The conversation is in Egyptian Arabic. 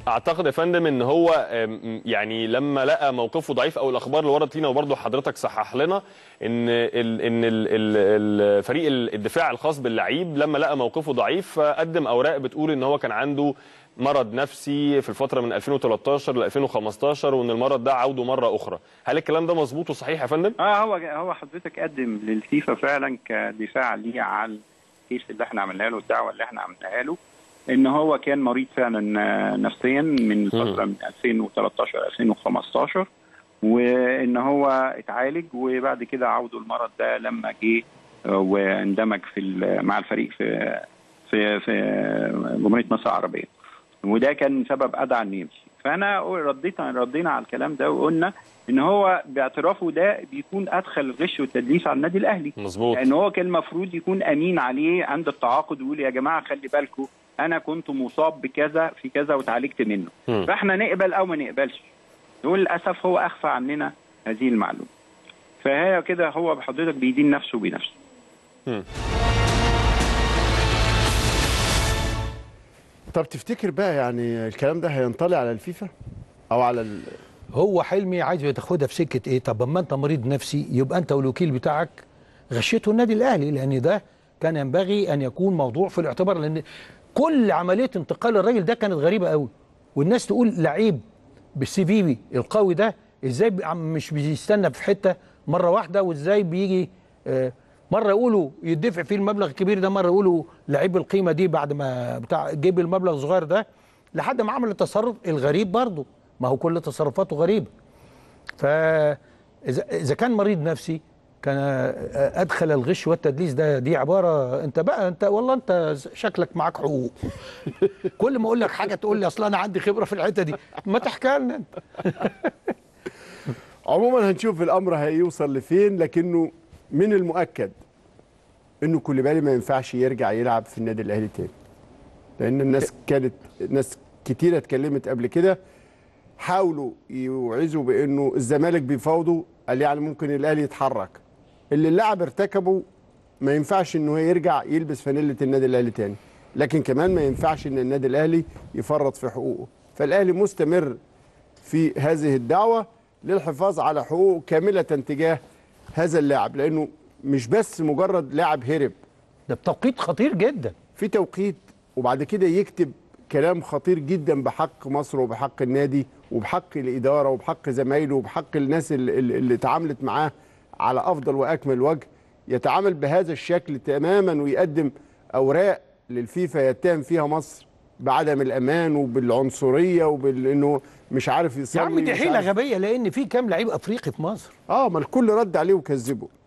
اعتقد يا فندم ان هو أم، يعني لما لقى موقفه ضعيف او الاخبار اللي وردت لينا وبرضه حضرتك صحح لنا ان ال ان ال ال الفريق الدفاع الخاص باللعيب لما لقى موقفه ضعيف قدم اوراق بتقول ان هو كان عنده مرض نفسي في الفتره من 2013 ل 2015 وان المرض ده عوده مره اخرى هل الكلام ده مظبوط وصحيح يا فندم اه هو هو حضرتك قدم للفيفا فعلا كدفاع ليه على الكيس اللي احنا عملناه له الدعوه اللي احنا عملناها له ان هو كان مريض فعلا آه، نفسيا من الفتره من 2013 2015 وان هو اتعالج وبعد كده عوده المرض ده لما جه آه، واندمج في ال- مع الفريق في في في جمهوريه مصر العربيه وده كان سبب ادعى انه يمشي فانا رديت ردينا على الكلام ده وقلنا ان هو باعترافه ده بيكون ادخل الغش والتدليس على النادي الاهلي مظبوط لان هو كان المفروض يكون امين عليه عند التعاقد ويقول يا جماعه خلي بالكم انا كنت مصاب بكذا في كذا وتعالجت منه مم. فاحنا نقبل او ما نقبلش وللاسف هو اخفى عننا هذه المعلومه فهي كده هو بحضرتك بيدين نفسه بنفسه طب تفتكر بقى يعني الكلام ده هينطلي على الفيفا او على ال... هو حلمي عايز تاخدها في سكه ايه طب اما انت مريض نفسي يبقى انت والوكيل بتاعك غشيته النادي الاهلي لان ده كان ينبغي ان يكون موضوع في الاعتبار لان كل عمليه انتقال الراجل ده كانت غريبه قوي والناس تقول لعيب بالسي في القوي ده ازاي بي- عم- مش بيستنى في حته مره واحده وازاي بيجي آه، مره يقولوا يدفع فيه المبلغ الكبير ده مره يقولوا لعيب القيمه دي بعد ما بتاع جيب المبلغ الصغير ده لحد ما عمل التصرف الغريب برضه ما هو كل تصرفاته غريبه فاذا اذا كان مريض نفسي كان ادخل الغش والتدليس ده دي عباره انت بقى انت والله انت شكلك معاك حقوق كل ما اقول لك حاجه تقول لي اصل انا عندي خبره في الحته دي ما تحكي لنا انت عموما هنشوف الامر هيوصل لفين لكنه من المؤكد انه كوليبالي ما ينفعش يرجع يلعب في النادي الاهلي تاني لان الناس كانت ناس كتيره اتكلمت قبل كده حاولوا يوعظوا بانه الزمالك بيفاوضوا قال يعني ممكن الاهلي يتحرك اللي اللاعب ارتكبه ما ينفعش انه يرجع يلبس فانيله النادي الاهلي تاني لكن كمان ما ينفعش ان النادي الاهلي يفرط في حقوقه فالاهلي مستمر في هذه الدعوه للحفاظ على حقوقه كامله تجاه هذا اللاعب لانه مش بس مجرد لاعب هرب ده بتوقيت خطير جدا في توقيت وبعد كده يكتب كلام خطير جدا بحق مصر وبحق النادي وبحق الاداره وبحق زمايله وبحق الناس اللي, اللي اتعاملت معاه على افضل واكمل وجه يتعامل بهذا الشكل تماما ويقدم اوراق للفيفا يتهم فيها مصر بعدم الامان وبالعنصريه وبانه مش عارف يصلي يا عم دي مش حيله عارف- غبيه لان في كام لعيب افريقي في مصر اه ما الكل رد عليه وكذبه